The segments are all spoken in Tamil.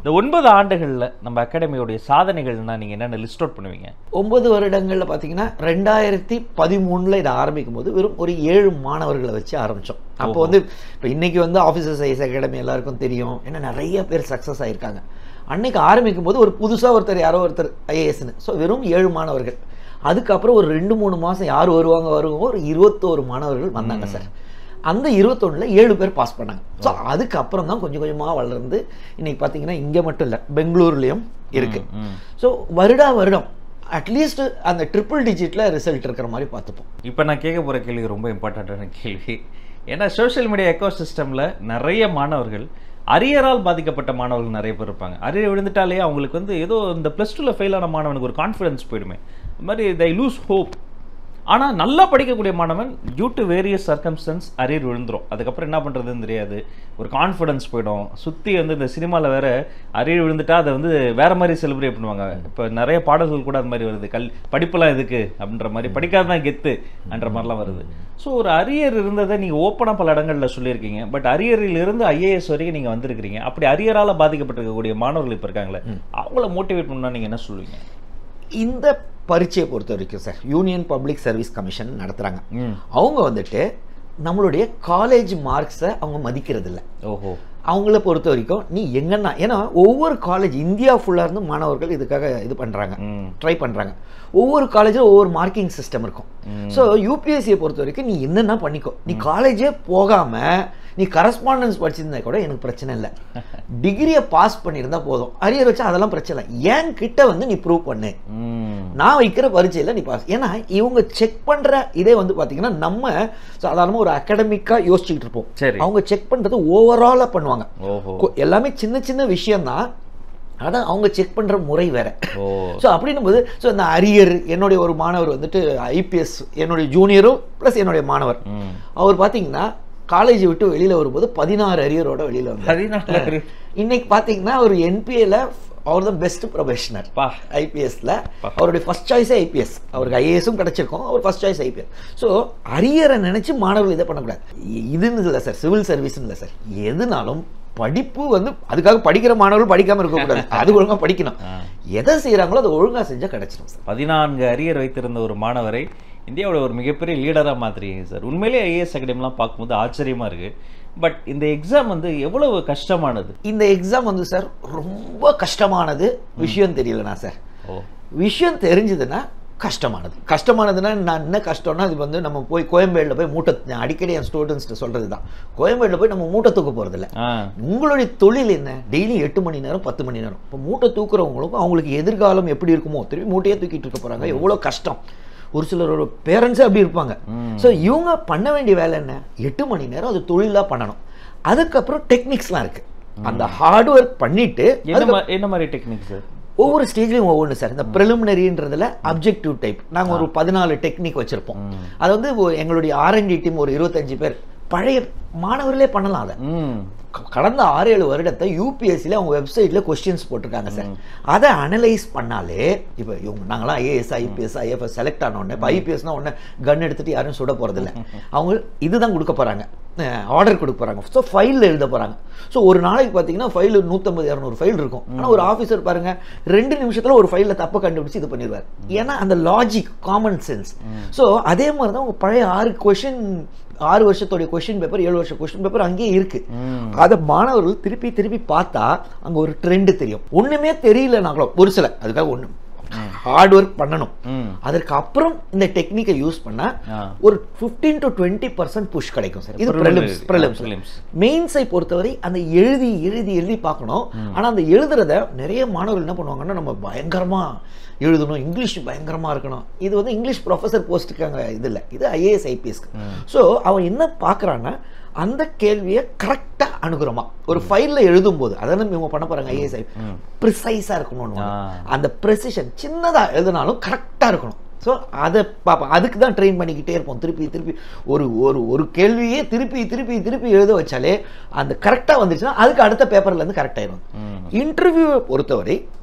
இந்த ஒன்பது ஆண்டுகள்ல நம்ம அகாடமியோடைய சாதனைகள்னா நீங்க என்னென்ன லிஸ்ட் அவுட் பண்ணுவீங்க ஒன்பது வருடங்களில் பார்த்தீங்கன்னா ரெண்டாயிரத்தி பதிமூணில் இதை ஆரம்பிக்கும் போது வெறும் ஒரு ஏழு மாணவர்களை வச்சு ஆரம்பித்தோம் அப்போ வந்து இப்போ இன்னைக்கு வந்து ஆஃபீஸர் சைஸ் அகாடமி எல்லாருக்கும் தெரியும் ஏன்னா நிறைய பேர் சக்ஸஸ் ஆயிருக்காங்க அன்னைக்கு ஆரம்பிக்கும் போது ஒரு புதுசாக ஒருத்தர் யாரோ ஒருத்தர் ஐஏஎஸ்னு ஸோ வெறும் ஏழு மாணவர்கள் அதுக்கப்புறம் ஒரு ரெண்டு மூணு மாதம் யார் வருவாங்க வருவாங்க ஒரு இருபத்தோரு மாணவர்கள் வந்தாங்க சார் அந்த இருபத்தொன்னில் ஏழு பேர் பாஸ் பண்ணாங்க ஸோ அதுக்கப்புறம் தான் கொஞ்சம் கொஞ்சமாக வளர்ந்து இன்னைக்கு பார்த்தீங்கன்னா இங்கே மட்டும் இல்லை பெங்களூர்லேயும் இருக்குது ம். ஸோ வருடா வருடம் அட்லீஸ்ட் அந்த ட்ரிபிள் டிஜிட்டில் ரிசல்ட் இருக்கிற மாதிரி பார்த்துப்போம் இப்போ நான் கேட்க போற கேள்வி ரொம்ப இம்பார்ட்டண்ட்டான கேள்வி ஏன்னா சோஷியல் மீடியா எக்கோ சிஸ்டம்ல நிறைய மாணவர்கள் அரியரால் பாதிக்கப்பட்ட மாணவர்கள் நிறைய பேர் இருப்பாங்க அரியர் விழுந்துட்டாலே அவங்களுக்கு வந்து ஏதோ இந்த ப்ளஸ் டூவில் ஃபெயில் ஆன மாணவனுக்கு ஒரு கான்ஃபிடன்ஸ் போயிடுமே இந்த மாதிரி தை லூஸ் ஹோப் ஆனால் நல்லா படிக்கக்கூடிய மாணவன் due to various circumstances arrear விழுந்துரும் அதுக்கப்புறம் என்ன பண்ணுறதுன்னு தெரியாது ஒரு கான்ஃபிடன்ஸ் போயிடும் சுற்றி வந்து இந்த சினிமாவில் வேற அரியர் விழுந்துட்டா அதை வந்து வேற மாதிரி செலிப்ரேட் பண்ணுவாங்க இப்போ நிறைய பாடல்கள் கூட அது மாதிரி வருது கல் படிப்பெல்லாம் எதுக்கு அப்படின்ற மாதிரி படிக்காதான் கெத்து என்ற மாதிரிலாம் வருது ஸோ ஒரு அரியர் இருந்ததை நீங்கள் ஓப்பனாக பல இடங்களில் சொல்லியிருக்கீங்க பட் அரியரில் இருந்து ஐஏஎஸ் வரைக்கும் நீங்கள் வந்திருக்கிறீங்க அப்படி அரியரால் பாதிக்கப்பட்டிருக்கக்கூடிய மாணவர்கள் இப்போ இருக்காங்களே அவங்கள மோட்டிவேட் பண்ணால் நீங்கள் என்ன சொல்லுவீங்க இந்த பரீட்சையை பொறுத்த வரைக்கும் sir union public service commission நடத்துகிறாங்க ம் அவங்க வந்துட்டு நம்மளுடைய காலேஜ் மார்க்ஸை அவங்க மதிக்கிறது இல்ல ஓஹோ அவங்கள பொறுத்த வரைக்கும் நீ எங்கன்னா ஏன்னா ஒவ்வொரு காலேஜ் இந்தியா ஃபுல்லாக இருந்து மாணவர்கள் இதுக்காக இது பண்ணுறாங்க ம் ட்ரை பண்ணுறாங்க ஒவ்வொரு காலேஜில் ஒவ்வொரு மார்க்கிங் சிஸ்டம் இருக்கும் ஸோ யூபிஎஸ்சியை பொறுத்த வரைக்கும் நீ என்னென்ன பண்ணிக்கோ நீ காலேஜே போகாமல் நீ கரஸ்பாண்டன்ஸ் படிச்சிருந்தா கூட எனக்கு பிரச்சனை இல்லை டிகிரியை பாஸ் பண்ணியிருந்தா போதும் அரியர் வச்சா அதெல்லாம் பிரச்சனை இல்லை என் கிட்ட வந்து நீ ப்ரூவ் பண்ணு ம் நான் வைக்கிற பரீட்சையில் நீ பாஸ் ஏன்னா இவங்க செக் பண்ணுற இதே வந்து பார்த்தீங்கன்னா நம்ம சாதாரணமாக ஒரு அகாடமிக்காக யோசிச்சுக்கிட்டு இருப்போம் சரி. அவங்க செக் பண்ணுறது ஓவராலாக பண்ணுவாங்க ஓஹோ கொ- எல்லாமே சின்ன சின்ன விஷயம்தான் ஆனால் அவங்க செக் பண்ணுற முறை வேற ஓ ஸோ அப்படின்னும் போது ஸோ இந்த அரியர் என்னுடைய ஒரு மாணவர் வந்துட்டு ஐபிஎஸ் என்னுடைய ஜூனியரும் ப்ளஸ் என்னுடைய மாணவர் ம் அவர் பார்த்தீங்கன்னா காலேஜ் விட்டு வெளியில் வரும்போது பதினாறு அரியரோட வெளியில் வந்தார் பதினாலு இன்னைக்கு பார்த்தீங்கன்னா ஒரு என்பிஏல அவர் தான் பெஸ்ட் ப்ரொஃபஷனர் பா ஐபிஎஸ்ல அவருடைய ஃபர்ஸ்ட் சாய்ஸே ஐபிஎஸ் அவருக்கு ஐஏஎஸும் கிடைச்சிருக்கும் அவர் ஃபர்ஸ்ட் சாய்ஸ் ஐபிஎஸ் ஸோ அரியரை நினைச்சு மாணவர்கள் இதை பண்ணக்கூடாது இ- இதுன்னு இல்லை சார் சிவில் சர்வீஸ்னு இல்லை சார் எதுனாலும் படிப்பு வந்து அதுக்காக படிக்கிற மாணவர்கள் படிக்காம இருக்கக்கூடாது அது ஒழுங்கா படிக்கணும் எதை செய்றாங்களோ அதை ஒழுங்கா செஞ்சா கிடைச்சிடும் சார் பதினான்கு அரியர் வைத்திருந்த ஒரு மாணவரை இந்தியாவோட ஒரு மிகப்பெரிய லீடராக மாத்துறீங்க சார் உண்மையிலேயே ஐஏஎஸ் அகாடமிலாம் பார்க்கும்போது ஆச்சரியமா இருக்கு பட் இந்த எக்ஸாம் வந்து எவ்வளவு கஷ்டமானது இந்த எக்ஸாம் வந்து சார் ரொம்ப கஷ்டமானது விஷயம் தெரியலனா சார் ஓ விஷயம் தெரிஞ்சதுன்னா கஷ்டமானது கஷ்டமானதுன்னா நான் என்ன கஷ்டம்னா அது வந்து நம்ம போய் கோயம்பேடில் போய் மூட்டை நான் அடிக்கடி என் ஸ்டூடெண்ட்ஸ்ட்டு சொல்கிறது தான் கோயம்பேடில் போய் நம்ம மூட்டை தூக்க போகிறதில்ல ஆ உங்களுடைய தொழில் என்ன டெய்லி எட்டு மணி நேரம் பத்து மணி நேரம் இப்போ மூட்டை தூக்குறவங்களுக்கும் அவங்களுக்கு எதிர்காலம் எப்படி இருக்குமோ திரும்பி மூட்டையே தூக்கிட்டு இருக்க போகிறாங்க எவ்வளோ கஷ்டம் ஒரு சிலரோட பேரண்ட்ஸே அப்படி இருப்பாங்க ஸோ இவங்க பண்ண வேண்டிய வேலை என்ன எட்டு மணி நேரம் அது தொழிலாக பண்ணணும் அதுக்கப்புறம் டெக்னிக்ஸ்லாம் இருக்குது அந்த ஹார்ட் ஒர்க் பண்ணிட்டு என்ன மா- என்ன மாதிரி டெக்னிக் சார் ஒவ்வொரு ஸ்டேஜ்லையும் ஒவ்வொன்று சார் இந்த ப்ரிலிமினரின்றதுல அப்ஜெக்டிவ் டைப் நாங்கள் ஒரு பதினாலு டெக்னிக் வச்சுருப்போம் அது வந்து ஒ- எங்களுடைய ஆர்என்டி டீம் ஒரு இருபத்தஞ்சு பேர் பழைய மாணவர்களே பண்ணலாம் அதை ம் க- கடந்த ஆறு ஏழு வருடத்தை யூபிஎஸ்சியில் அவங்க வெப்சைட்டில் கொஸ்டின்ஸ் போட்டிருக்காங்க சார் அதை அனலைஸ் பண்ணாலே இப்போ இவங்க நாங்களாம் ஐஏஎஸ் ஐபிஎஸ் ஐஎஃப்எஸ் செலக்ட் ஆன உடனே இப்போ ஐபிஎஸ்னா உடனே கன் எடுத்துட்டு யாரும் சுட போகிறதில்ல அவங்க இதுதான் கொடுக்க போகிறாங்க ஆர்டர் கொடுக்க போகிறாங்க ஸோ ஃபைலில் எழுத போகிறாங்க ஸோ ஒரு நாளைக்கு பார்த்தீங்கன்னா ஃபைல் நூற்றம்பது இரநூறு ஃபைல் இருக்கும் ஆனால் ஒரு ஆஃபீஸர் பாருங்க ரெண்டு நிமிஷத்தில் ஒரு ஃபைலில் தப்பை கண்டுபிடிச்சு இது பண்ணிடுவார் ஏன்னா அந்த லாஜிக் காமன் சென்ஸ் ஸோ அதே மாதிரி தான் உங்க பழைய ஆறு கொஷின் ஆறு வருஷத்துடைய கொஷின் பேப்பர் ஏழு வருஷம் கொஷின் பேப்பர் அங்கேயே இருக்கு அதை மாணவர்கள் திருப்பி திருப்பி பார்த்தா அங்க ஒரு ட்ரெண்ட் தெரியும் ஒண்ணுமே தெரியலனாங்களோ ஒரு சில அதுக்காக ஒண்ணு ஹார்ட் ஒர்க் பண்ணணும் ம் அதற்கு அப்புறம் இந்த டெக்னிக்கை யூஸ் பண்ணா ஆ. ஒரு 15 டு டுவெண்ட்டி பர்சன்ட் புஷ் கிடைக்கும் சார் இது Prelims. ப்ரிலிம்ஸ் ஆ, ப்ரிலிம்ஸ் prelims. மெயின்ஸை பொறுத்தவரை அந்த எழுதி எழுதி எழுதி பார்க்கணும் ஆனா அந்த எழுதுறத நிறைய மாணவர்கள் என்ன பண்ணுவாங்கன்னா நம்ம பயங்கரமா எழுதணும் இங்கிலீஷ் பயங்கரமா இருக்கணும் இது வந்து இங்கிலீஷ் ப்ரொஃபஸர் போஸ்ட்டுக்காங்க இது இல்லை இது ஐஏஎஸ் ஐபிஎஸ்க்கு ஸோ அவன் என்ன பார்க்கறான்னா அந்த கேள்வியை கரெக்டா அணுகுறோமா ஒரு ஃபைல்ல எழுதும் போது அதான் இவங்க பண்ண போறாங்க ஐஏஎஸ் ஐ ப்ரிசைஸாக இருக்கணும்னு ஆ. அந்த ப்ரெசிஷன் சின்னதா எழுதினாலும் கரெக்டா இருக்கணும் ஸோ அதை பார்ப்போம் அதுக்கு தான் ட்ரெயின் பண்ணிக்கிட்டே இருப்போம் திருப்பி திருப்பி ஒரு ஒரு ஒரு கேள்வியே திருப்பி திருப்பி திருப்பி எழுத வச்சாலே அந்த கரெக்டாக வந்துச்சுன்னா அதுக்கு அடுத்த பேப்பர்ல இருந்து கரெக்ட் ஆயிடும் இன்டர்வியூவை பொறுத்தவரை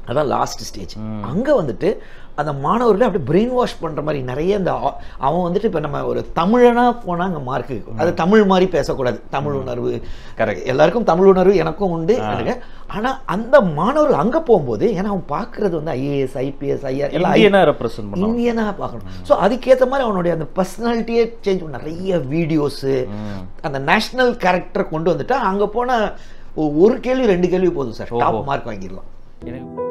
அதான் லாஸ்ட் ஸ்டேஜ் அங்க வந்துட்டு அந்த மாணவர்களை அப்படியே பிரெயின் வாஷ் பண்ற மாதிரி நிறைய இந்த ஆ- அவன் வந்துட்டு இப்ப நம்ம ஒரு தமிழனா போனா அங்க மார்க்கு அது தமிழ் மாதிரி பேசக்கூடாது தமிழ் உணர்வு Correct. எல்லாருக்கும் தமிழ் உணர்வு எனக்கும் உண்டு எனக்கு. ஆனா அந்த மாணவர்கள் அங்க போகும்போது ஏன்னா அவன் பார்க்கிறது வந்து ஐஏஎஸ் ஐபிஎஸ் ஐஆர் எல்லாம் இந்தியனா ரெப்ரசன்ட் பண்ணுவோம் இந்தியனா பார்க்கணும் ஸோ அதுக்கேற்ற மாதிரி அவனுடைய அந்த பர்சனாலிட்டியே சேஞ்ச் பண்ண நிறைய வீடியோஸு அந்த நேஷனல் கேரக்டரை கொண்டு வந்துட்டா அங்க போனா ஒ- ஒரு கேள்வி ரெண்டு கேள்வி போதும் சார் டாப் மார்க் வாங்கிடலாம் எனக்கு